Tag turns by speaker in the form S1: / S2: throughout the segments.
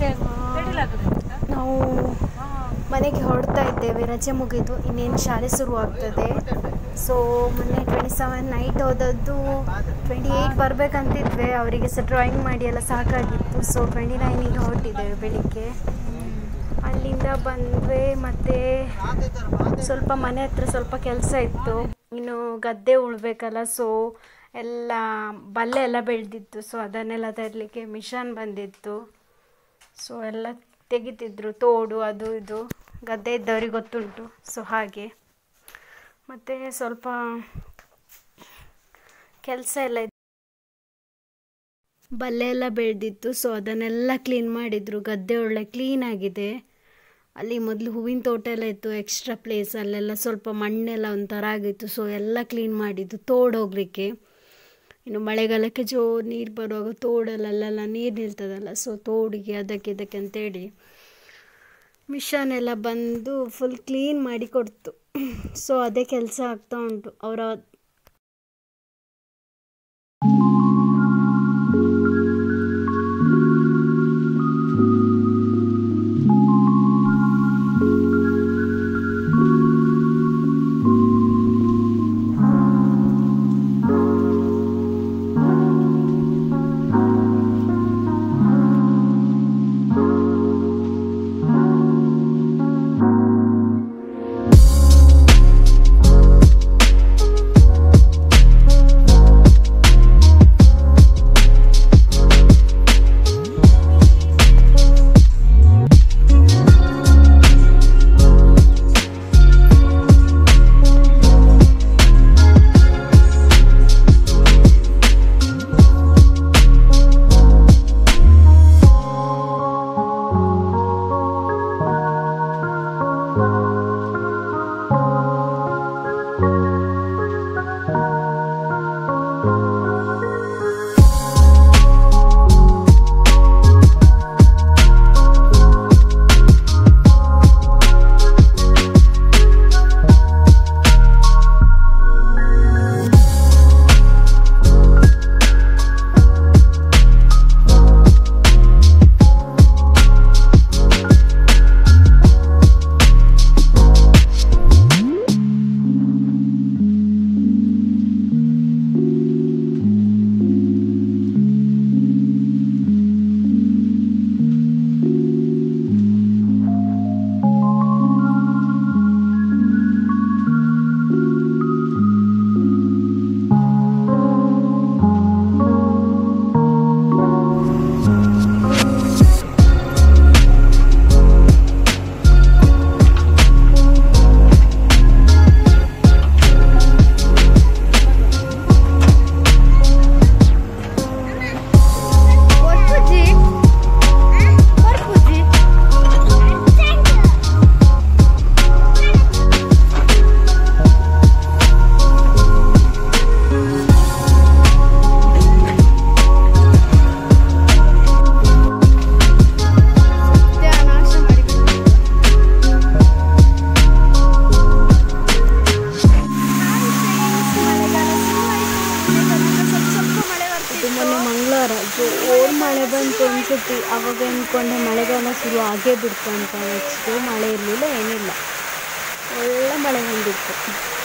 S1: ನಾವು ಮನೆಗೆ ಹೊರಡ್ತಾ ಇದ್ದೇವೆ ರಜೆ ಮುಗಿದು ಇನ್ನೇನು ಶಾಲೆ ಶುರು ಆಗ್ತದೆ ಸೊ ಮೊನ್ನೆ ಟ್ವೆಂಟಿ ಸೆವೆನ್ ನೈಟ್ ಹೋದದ್ದು ಟ್ವೆಂಟಿ ಏಯ್ಟ್ ಬರಬೇಕಂತಿದ್ವಿ ಅವರಿಗೆ ಸಹ ಡ್ರಾಯಿಂಗ್ ಮಾಡಿ ಎಲ್ಲ ಸಾಕಾಗಿತ್ತು ಸೊ ಟ್ವೆಂಟಿ ನೈನಿಗೆ ಹೊರಟಿದ್ದೇವೆ ಬೆಳಿಗ್ಗೆ ಅಲ್ಲಿಂದ ಬಂದ್ವಿ ಮತ್ತು ಸ್ವಲ್ಪ ಮನೆ ಹತ್ರ ಸ್ವಲ್ಪ ಕೆಲಸ ಇತ್ತು ಇನ್ನು ಗದ್ದೆ ಉಳ್ಬೇಕಲ್ಲ ಸೊ ಎಲ್ಲ ಬಲ್ಲೆ ಎಲ್ಲ ಬೆಳೆದಿತ್ತು ಸೊ ಅದನ್ನೆಲ್ಲ ತರಲಿಕ್ಕೆ ಮಿಷನ್ ಬಂದಿತ್ತು ಸೊ ಎಲ್ಲ ತೆಗಿತಿದ್ರು ತೋಡು ಅದು ಇದು ಗದ್ದೆ ಇದ್ದವ್ರಿಗೆ ಗೊತ್ತುಂಟು ಸೊ ಹಾಗೆ ಮತ್ತು ಸ್ವಲ್ಪ ಕೆಲಸ ಎಲ್ಲ ಇತ್ತು ಬಲ್ಲೆ ಎಲ್ಲ ಬೆಳೆದಿತ್ತು ಸೊ ಅದನ್ನೆಲ್ಲ ಕ್ಲೀನ್ ಮಾಡಿದರು ಗದ್ದೆ ಒಳ್ಳೆ ಕ್ಲೀನ್ ಆಗಿದೆ ಅಲ್ಲಿ ಮೊದಲು ಹೂವಿನ ತೋಟ ಎಲ್ಲ ಇತ್ತು ಎಕ್ಸ್ಟ್ರಾ ಪ್ಲೇಸ್ ಅಲ್ಲೆಲ್ಲ ಸ್ವಲ್ಪ ಮಣ್ಣೆಲ್ಲ ಒಂಥರ ಆಗಿತ್ತು ಸೊ ಎಲ್ಲ ಕ್ಲೀನ್ ಮಾಡಿದ್ದು ತೋಡು ಹೋಗ್ಲಿಕ್ಕೆ ಇನ್ನು ಮಳೆಗಾಲಕ್ಕೆ ಜೋ ನೀರು ಬರುವಾಗ ತೋಡಲ್ಲೆಲ್ಲ ನೀರು ನಿಲ್ತದಲ್ಲ ಸೊ ತೋಡಿಗೆ ಅದಕ್ಕೆ ಇದಕ್ಕೆ ಅಂತೇಳಿ ಮಿಷನ್ ಎಲ್ಲ ಬಂದು ಫುಲ್ ಕ್ಲೀನ್ ಮಾಡಿ ಕೊಡ್ತು ಸೊ ಅದೇ ಕೆಲಸ ಆಗ್ತಾ ಉಂಟು ಅವರ ಇದು ಮೊನ್ನೆ ಮಂಗಳವಾರ ಜೋರು ಮಳೆ ಬಂತು ಅನ್ಸುತ್ತೆ ಅವಾಗ ಅಂದ್ಕೊಂಡೆ ಮಳೆಗಾಲ ಶುರು ಆಗೇ ಬಿಡ್ತು ಅಂತ ನೆಕ್ಸ್ಟು ಮಳೆ ಇರಲಿಲ್ಲ ಏನಿಲ್ಲ ಒಳ್ಳೆ ಮಳೆ ಬಂದಿತ್ತು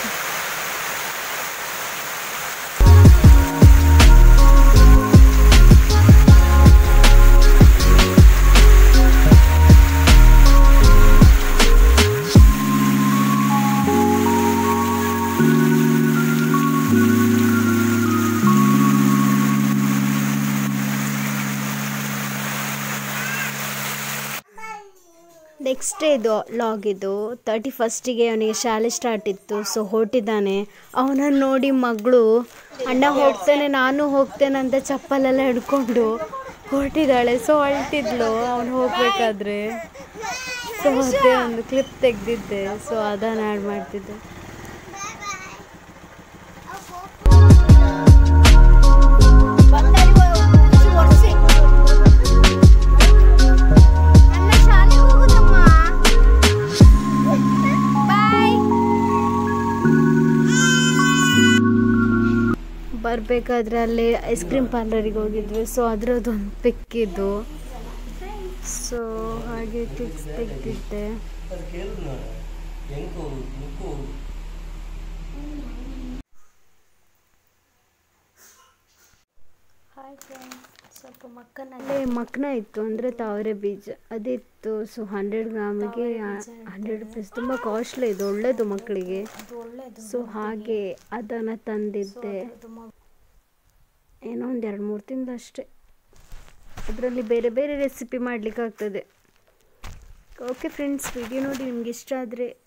S1: ನೆಕ್ಸ್ಟ್ ಡೇ ಇದು ಲಾಗ್ ಇದು ತರ್ಟಿ ಫಸ್ಟಿಗೆ ಅವನಿಗೆ ಶಾಲೆ ಸ್ಟಾರ್ಟ್ ಇತ್ತು ಸೊ ಹೊರಟಿದ್ದಾನೆ ಅವನನ್ನು ನೋಡಿ ಮಗಳು ಅಣ್ಣ ಹೋಗ್ತೇನೆ ನಾನು ಹೋಗ್ತೇನೆ ಅಂತ ಚಪ್ಪಲೆಲ್ಲ ಹಿಡ್ಕೊಂಡು ಹೊರಟಿದ್ದಾಳೆ ಸೊ ಅಳ್ತಿದ್ಲು ಅವನು ಹೋಗ್ಬೇಕಾದ್ರೆ ಸೊ ಅದೇ ಒಂದು ಕ್ಲಿಪ್ ತೆಗೆದಿದ್ದೆ ಸೊ ಅದನ್ನು ಆ್ಯಡ್ ಮಾಡ್ತಿದ್ದೆ ಬರಬೇಕಾದ್ರೆ ಅಲ್ಲಿ ಐಸ್ ಕ್ರೀಮ್ ಪಾರ್ಲರಿಗೆ ಹೋಗಿದ್ವಿ ಸೊ ಅದರದ್ದೊಂದು ಪಿಕ್ ಇದು ಸೊ ಹಾಗೆ ಕ್ಲಿಕ್ಸ್ ತೆಗೆದಿದ್ದೆ
S2: ಅದು ಕೇಳಿದ್ ನೋಡ ಹೆಂಗ್ ಹೋಗುದು ಮುಕ್ಕು ಹೋಗುದು
S1: ಹಾಯ್ ಸ್ವಲ್ಪ ಮಕ್ಕನಲ್ಲೇ ಮಕ್ಕನ ಇತ್ತು ಅಂದರೆ ತಾವರೆ ಬೀಜ ಅದಿತ್ತು ಸೊ ಹಂಡ್ರೆಡ್ ಗ್ರಾಮಿಗೆ ಹಂಡ್ರೆಡ್ ರುಪೀಸ್ ತುಂಬ ಕಾಸ್ಟ್ಲಿ ಇದು ಒಳ್ಳೆಯದು ಮಕ್ಕಳಿಗೆ ಸೊ ಹಾಗೆ ಅದನ್ನು ತಂದಿದ್ದೆ ಏನೋ ಒಂದು ಎರಡು ಮೂರು ತಿಂಗಳು ಅಷ್ಟೇ ಅದರಲ್ಲಿ ಬೇರೆ ಬೇರೆ ರೆಸಿಪಿ ಮಾಡಲಿಕ್ಕಾಗ್ತದೆ ಓಕೆ ಫ್ರೆಂಡ್ಸ್ ವಿಡಿಯೋ ನೋಡಿ ನಿಮ್ಗೆ ಇಷ್ಟ ಆದರೆ